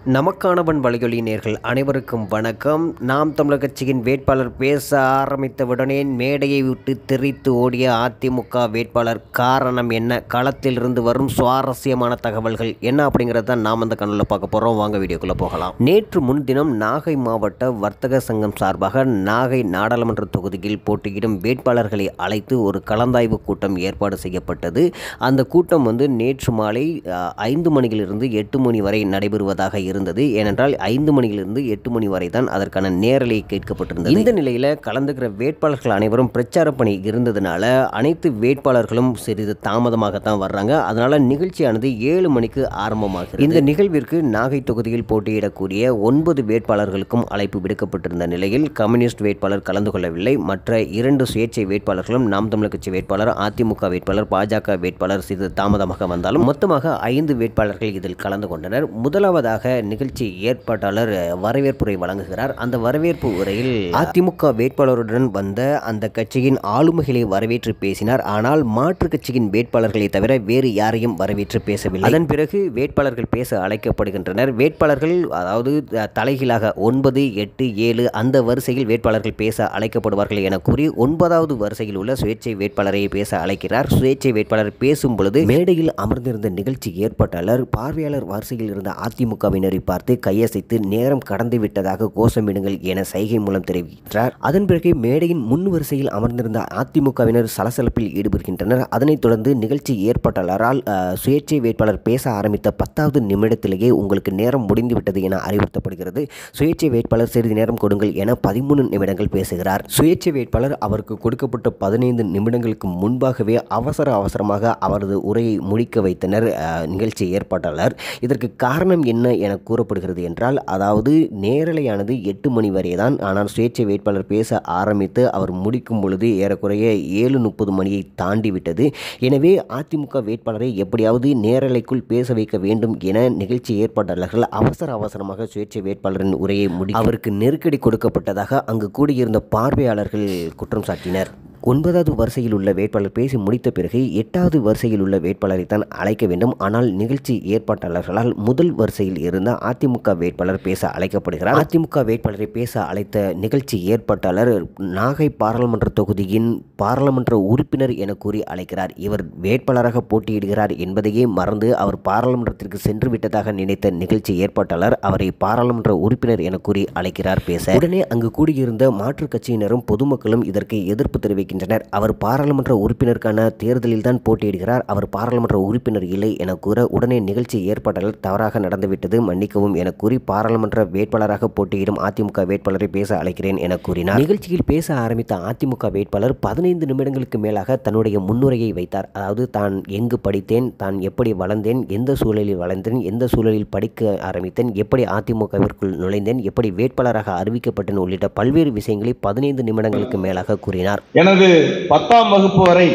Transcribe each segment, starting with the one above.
நமக்கானவன் வலையொலி நேர்கள் அனைவருக்கும் வணக்கம் நாம் தமிழர் கட்சியின் வேட்பாளர் பேச ஆரம்பித்தவுடனே மேடையை விட்டு தெரித்து ஓடிய அதிமுக வேட்பாளர் காரணம் என்ன களத்திலிருந்து வரும் சுவாரஸ்யமான தகவல்கள் என்ன அப்படிங்கிறத தான் நாம் அந்த கண்ணில் பார்க்க போகிறோம் வாங்க வீடியோக்குள்ளே போகலாம் நேற்று முன்தினம் நாகை மாவட்ட வர்த்தக சங்கம் சார்பாக நாகை நாடாளுமன்ற தொகுதியில் போட்டியிடும் வேட்பாளர்களை அழைத்து ஒரு கலந்தாய்வு கூட்டம் ஏற்பாடு செய்யப்பட்டது அந்த கூட்டம் வந்து நேற்று மாலை அஹ், ஐந்து மணியிலிருந்து எட்டு மணி வரை நடைபெறுவதாக இருந்தது ஏனென்றால் ஐந்து மணியிலிருந்து எட்டு மணி வரை தான் அதற்கான நேரலை கேட்கப்பட்டிருந்தது இந்த நிலையில் கலந்துக்கிற வேட்பாளர்கள் அனைவரும் பிரச்சார பணி இருந்ததுனால அனைத்து வேட்பாளர்களும் சிறிது தாமதமாகத்தான் வர்றாங்க அதனால நிகழ்ச்சியானது ஏழு மணிக்கு ஆரம்பமாகிறது இந்த நிகழ்விற்கு நாகை தொகுதியில் போட்டியிடக்கூடிய ஒன்பது வேட்பாளர்களுக்கும் அழைப்பு விடுக்கப்பட்டிருந்த நிலையில் கம்யூனிஸ்ட் வேட்பாளர் கலந்து கொள்ளவில்லை மற்ற இரண்டு சுயேட்சை வேட்பாளர்களும் நாம் தமிழர் கட்சி வேட்பாளர் அதிமுக வேட்பாளர் பாஜக வேட்பாளர் சிறிது தாமதமாக வந்தாலும் மொத்தமாக ஐந்து வேட்பாளர்கள் இதில் கலந்து கொண்டனர் முதலாவதாக நிகழ்ச்சி ஏற்பாட்டாளர் வரவேற்புரை வழங்குகிறார் அந்த வரவேற்பு உரையில் அதிமுக வேட்பாளருடன் வந்த அந்த கட்சியின் ஆளுமைகளை வரவேற்று பேசினார் ஆனால் மாற்று கட்சியின் வேட்பாளர்களை தவிர வேறு யாரையும் வரவேற்று பேசவில்லை அதன் பிறகு வேட்பாளர்கள் பேச அழைக்கப்படுகின்றனர் வேட்பாளர்கள் அதாவது அஹ், தலைகீழாக ஒன்பது எட்டு ஏழு அந்த வரிசையில் வேட்பாளர்கள் பேச அழைக்கப்படுவார்கள் என கூறி ஒன்பதாவது வரிசையில் உள்ள சுயேட்சை வேட்பாளரை பேச அழைக்கிறார் சுயேட்சை வேட்பாளர் பேசும் பொழுது மேடையில் அமர்ந்திருந்த நிகழ்ச்சி ஏற்பாட்டாளர் பார்வையாளர் வரிசையில் இருந்த அதிமுகவினரை பார்த்து கையசைத்து நேரம் கடந்து விட்டதாக கோஷமிடுங்கள் என சைகை மூலம் தெரிவிக்கிறார் அதன் பிறகு மேடையின் முன் வரிசையில் அமர்ந்திருந்த அதிமுகவினர் சலசலப்பில் ஈடுபடுகின்றனர் அதனைத் தொடர்ந்து நிகழ்ச்சி ஏற்பாட்டாளரால் அஹ், சுயேட்சை வேட்பாளர் பேச ஆரம்பித்த பத்தாவது நிமிடத்திலேயே உங்களுக்கு நேரம் முடிந்துவிட்டது என அறிவுறுத்தப்படுகிறது சுயேட்சை வேட்பாளர் சிறிது நேரம் கொடுங்கள் என பதிமூணு நிமிடங்கள் பேசுகிறார் சுயேட்சை வேட்பாளர் அவருக்கு கொடுக்கப்பட்ட பதினைந்து நிமிடங்களுக்கு முன்பாகவே அவசர அவசரமாக அவரது உரையை முடிக்க வைத்தனர் அஹ், நிகழ்ச்சி ஏற்பாட்டாளர் இதற்கு காரணம் என்ன என கூறப்படுகிறது என்றால் அதாவது நேரலையானது எட்டு மணி வரை தான் ஆனால் சுயேட்சை வேட்பாளர் பேச ஆரம்பித்து அவர் முடிக்கும் பொழுது ஏறக்குறைய ஏழு முப்பது மணியை தாண்டி விட்டது எனவே அதிமுக வேட்பாளரை எப்படியாவது நேரலைக்குள் பேச வைக்க வேண்டும் என நிகழ்ச்சி ஏற்பாட்டாளர்கள் அவசர அவசரமாக சுயேட்சை வேட்பாளரின் உரையை முடி அவருக்கு நெருக்கடி கொடுக்கப்பட்டதாக அங்கு கூடியிருந்த பார்வையாளர்கள் குற்றம் சாட்டினர் ஒன்பதாவது வரிசையில் உள்ள வேட்பாளர் பேசி முடித்த பிறகு எட்டாவது வரிசையில் உள்ள வேட்பாளரை தான் அழைக்க வேண்டும் ஆனால் நிகழ்ச்சி ஏற்பாட்டாளர்களால் முதல் வரிசையில் இருந்த அதிமுக வேட்பாளர் பேச அழைக்கப்படுகிறார் அதிமுக வேட்பாளரை பேச அழைத்த நிகழ்ச்சி ஏற்பாட்டாளர் நாகை பாராளுமன்ற தொகுதியின் பாராளுமன்ற உறுப்பினர் என கூறி அழைக்கிறார் இவர் வேட்பாளராக போட்டியிடுகிறார் என்பதையே மறந்து அவர் பாராளுமன்றத்திற்கு சென்று விட்டதாக நினைத்த நிகழ்ச்சி ஏற்பாட்டாளர் அவரை பாராளுமன்ற உறுப்பினர் என கூறி அழைக்கிறார் பேச உடனே அங்கு கூடியிருந்த மாற்றுக் கட்சியினரும் பொதுமக்களும் இதற்கு எதிர்ப்பு தெரிவிக்கின்றனர் அவர் பாராளுமன்ற உறுப்பினருக்கான தேர்தலில் தான் போட்டியிடுகிறார் அவர் பாராளுமன்ற உறுப்பினர் இல்லை என கூற உடனே நிகழ்ச்சி ஏற்பாட்டாளர் தவறாக நடந்துவிட்டது மன்னிக்கவும் என கூறி பாராளுமன்ற வேட்பாளராக போட்டியிடும் அதிமுக வேட்பாளரை பேச அழைக்கிறேன் என கூறினார் நிகழ்ச்சியில் பேச ஆரம்பித்த அதிமுக வேட்பாளர் பதினைந்து நிமிடங்களுக்கு மேலாக தன்னுடைய முன்னுரையை வைத்தார் அதாவது தான் எங்கு படித்தேன் தான் எப்படி வளர்ந்தேன் எந்த சூழலில் வளர்ந்தேன் எந்த சூழலில் படிக்க ஆரம்பித்தேன் எப்படி அதிமுகவிற்குள் நுழைந்தேன் எப்படி வேட்பாளராக அறிவிக்கப்பட்டேன் உள்ளிட்ட பல்வேறு விஷயங்களை பதினைந்து நிமிடங்களுக்கு மேலாக கூறினார் எனது பத்தாம் வகுப்பு வரை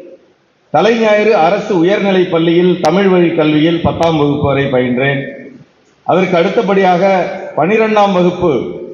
தலைஞாயிறு அரசு உயர்நிலைப் பள்ளியில் தமிழ் வழி கல்வியில் பத்தாம் வகுப்பு வரை பயின்றேன் அதற்கு அடுத்தபடியாக பனிரெண்டாம் வகுப்பு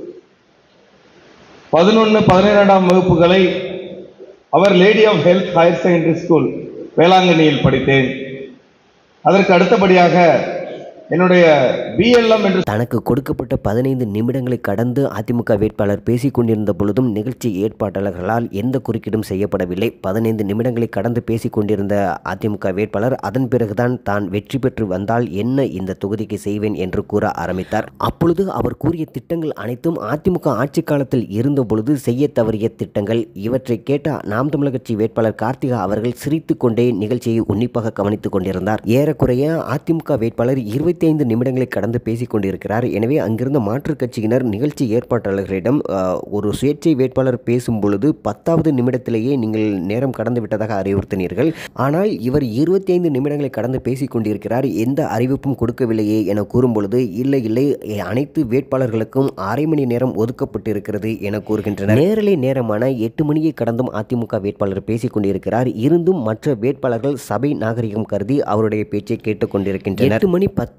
பதினொன்று பதினிரெண்டாம் வகுப்புகளை அவர் lady of health higher secondary school வேளாங்கண்ணியில் படித்தேன் அதற்கு அடுத்தபடியாக என்னுடைய பிஎல்எம் என்று தனக்கு கொடுக்கப்பட்ட பதினைந்து நிமிடங்களை கடந்து அதிமுக வேட்பாளர் பேசிக் கொண்டிருந்த பொழுதும் நிகழ்ச்சி ஏற்பாட்டாளர்களால் எந்த குறுக்கீடும் செய்யப்படவில்லை பதினைந்து நிமிடங்களை கடந்து பேசிக் கொண்டிருந்த அதிமுக வேட்பாளர் அதன் பிறகுதான் தான் வெற்றி பெற்று வந்தால் என்ன இந்த தொகுதிக்கு செய்வேன் என்று கூற ஆரம்பித்தார் அப்பொழுது அவர் கூறிய திட்டங்கள் அனைத்தும் அதிமுக ஆட்சி காலத்தில் இருந்த பொழுது செய்ய தவறிய திட்டங்கள் இவற்றை கேட்ட நாம் தமிழர் கட்சி வேட்பாளர் கார்த்திகா அவர்கள் சிரித்துக் கொண்டே நிகழ்ச்சியை உன்னிப்பாக கவனித்துக் கொண்டிருந்தார் ஏறக்குறைய அதிமுக வேட்பாளர் இருபத்தி ஐந்து நிமிடங்களை கடந்து பேசிக் கொண்டிருக்கிறார் எனவே அங்கிருந்த மாற்றுக் கட்சியினர் நிகழ்ச்சி ஏற்பாட்டாளர்களிடம் அஹ், ஒரு சுயேட்சை வேட்பாளர் பேசும் பொழுது பத்தாவது நிமிடத்திலேயே நீங்கள் நேரம் கடந்து விட்டதாக அறிவுறுத்தினீர்கள் ஆனால் இவர் இருபத்தி ஐந்து நிமிடங்களை கடந்து பேசிக் கொண்டிருக்கிறார் எந்த அறிவிப்பும் கொடுக்கவில்லையே என கூறும் பொழுது இல்லை இல்லை எ- அனைத்து வேட்பாளர்களுக்கும் அரை மணி நேரம் ஒதுக்கப்பட்டிருக்கிறது என கூறுகின்றனர் நேரலை நேரமான எட்டு மணியை கடந்தும் அதிமுக வேட்பாளர் பேசிக் கொண்டிருக்கிறார் இருந்தும் மற்ற வேட்பாளர்கள் சபை நாகரிகம் கருதி அவருடைய பேச்சை கேட்டுக் கொண்டிருக்கின்றனர் எட்டு மணி பத்து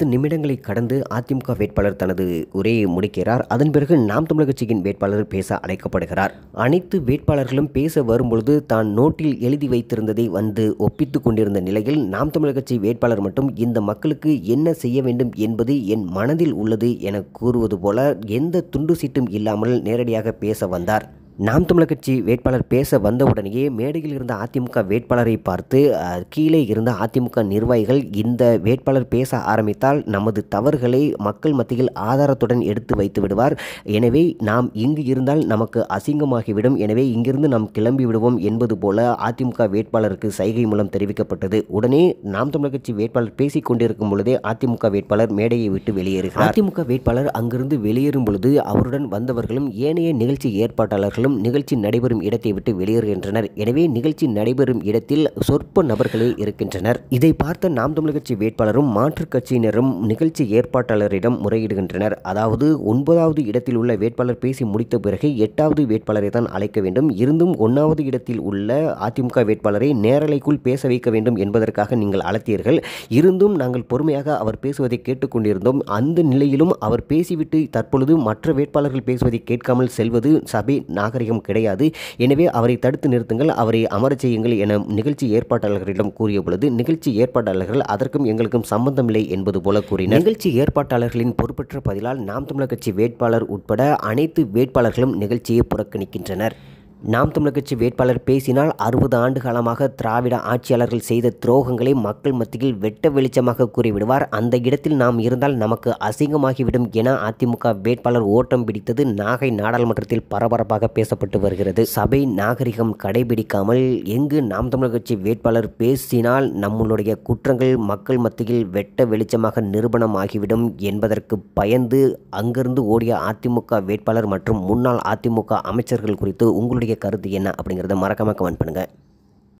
நிமிடங்களை கடந்து அதிமுக வேட்பாளர் தனது உரையை முடிக்கிறார் அதன் பிறகு நாம் தமிழர் கட்சியின் வேட்பாளர் பேச அழைக்கப்படுகிறார் அனைத்து வேட்பாளர்களும் பேச வரும்பொழுது தான் நோட்டில் எழுதி வைத்திருந்ததை வந்து ஒப்பித்து கொண்டிருந்த நிலையில் நாம் தமிழர் கட்சி வேட்பாளர் மட்டும் இந்த மக்களுக்கு என்ன செய்ய வேண்டும் என்பது என் மனதில் உள்ளது என கூறுவது போல எந்த துண்டு சீட்டும் இல்லாமல் நேரடியாக பேச வந்தார் நாம் தமிழர் கட்சி வேட்பாளர் பேச வந்தவுடனேயே மேடையில் இருந்த அதிமுக வேட்பாளரை பார்த்து அஹ், கீழே இருந்த அதிமுக நிர்வாகிகள் இந்த வேட்பாளர் பேச ஆரம்பித்தால் நமது தவறுகளை மக்கள் மத்தியில் ஆதாரத்துடன் எடுத்து வைத்து விடுவார் எனவே நாம் இங்கு இருந்தால் நமக்கு அசிங்கமாகிவிடும் எனவே இங்கிருந்து நாம் கிளம்பி விடுவோம் என்பது போல அதிமுக வேட்பாளருக்கு சைகை மூலம் தெரிவிக்கப்பட்டது உடனே நாம் தமிழர் கட்சி வேட்பாளர் பேசிக் கொண்டிருக்கும் பொழுதே அதிமுக வேட்பாளர் மேடையை விட்டு வெளியேறுகிறார் அதிமுக வேட்பாளர் அங்கிருந்து வெளியேறும் பொழுது அவருடன் வந்தவர்களும் ஏனைய நிகழ்ச்சி ஏற்பாட்டாளர்களும் நிகழ்ச்சி நடைபெறும் இடத்தை விட்டு வெளியேறுகின்றனர் எனவே நிகழ்ச்சி நடைபெறும் இடத்தில் சொற்ப நபர்களே இருக்கின்றனர் இதை பார்த்த நாம் தமிழர் கட்சி வேட்பாளரும் மாற்றுக் கட்சியினரும் நிகழ்ச்சி ஏற்பாட்டாளரிடம் முறையிடுகின்றனர் அதாவது ஒன்பதாவது இடத்தில் உள்ள வேட்பாளர் பேசி முடித்த பிறகு எட்டாவது வேட்பாளரை தான் அழைக்க வேண்டும் இருந்தும் ஒன்றாவது இடத்தில் உள்ள அதிமுக வேட்பாளரை நேரலைக்குள் பேச வைக்க வேண்டும் என்பதற்காக நீங்கள் அழைத்தீர்கள் இருந்தும் நாங்கள் பொறுமையாக அவர் பேசுவதை கேட்டுக்கொண்டிருந்தோம் அந்த நிலையிலும் அவர் பேசிவிட்டு தற்பொழுது மற்ற வேட்பாளர்கள் பேசுவதை கேட்காமல் செல்வது சபை நாகரிகம் கிடையாது எனவே அவரை தடுத்து நிறுத்துங்கள் அவரை அமரச் செய்யுங்கள் என நிகழ்ச்சி ஏற்பாட்டாளர்களிடம் கூறிய பொழுது நிகழ்ச்சி ஏற்பாட்டாளர்கள் அதற்கும் எங்களுக்கும் சம்பந்தமில்லை என்பது போல கூறினர் நிகழ்ச்சி ஏற்பாட்டாளர்களின் பொறுப்பற்ற பதிலால் நாம் தமிழர் கட்சி வேட்பாளர் உட்பட அனைத்து வேட்பாளர்களும் நிகழ்ச்சியை புறக்கணிக்கின்றனர் நாம் தமிழர் கட்சி வேட்பாளர் பேசினால் அறுபது ஆண்டு காலமாக திராவிட ஆட்சியாளர்கள் செய்த துரோகங்களை மக்கள் மத்தியில் வெட்ட வெளிச்சமாக கூறிவிடுவார் அந்த இடத்தில் நாம் இருந்தால் நமக்கு அசிங்கமாகிவிடும் என அதிமுக வேட்பாளர் ஓட்டம் பிடித்தது நாகை நாடாளுமன்றத்தில் பரபரப்பாக பேசப்பட்டு வருகிறது சபை நாகரிகம் கடைபிடிக்காமல் எங்கு நாம் தமிழர் கட்சி வேட்பாளர் பேசினால் நம்மளுடைய குற்றங்கள் மக்கள் மத்தியில் வெட்ட வெளிச்சமாக நிரூபணமாகிவிடும் என்பதற்கு பயந்து அங்கிருந்து ஓடிய அதிமுக வேட்பாளர் மற்றும் முன்னாள் அதிமுக அமைச்சர்கள் குறித்து உங்களுடைய கருத்து என்ன அப்படிங்கிறத மறக்காம கமெண்ட் பண்ணுங்கள்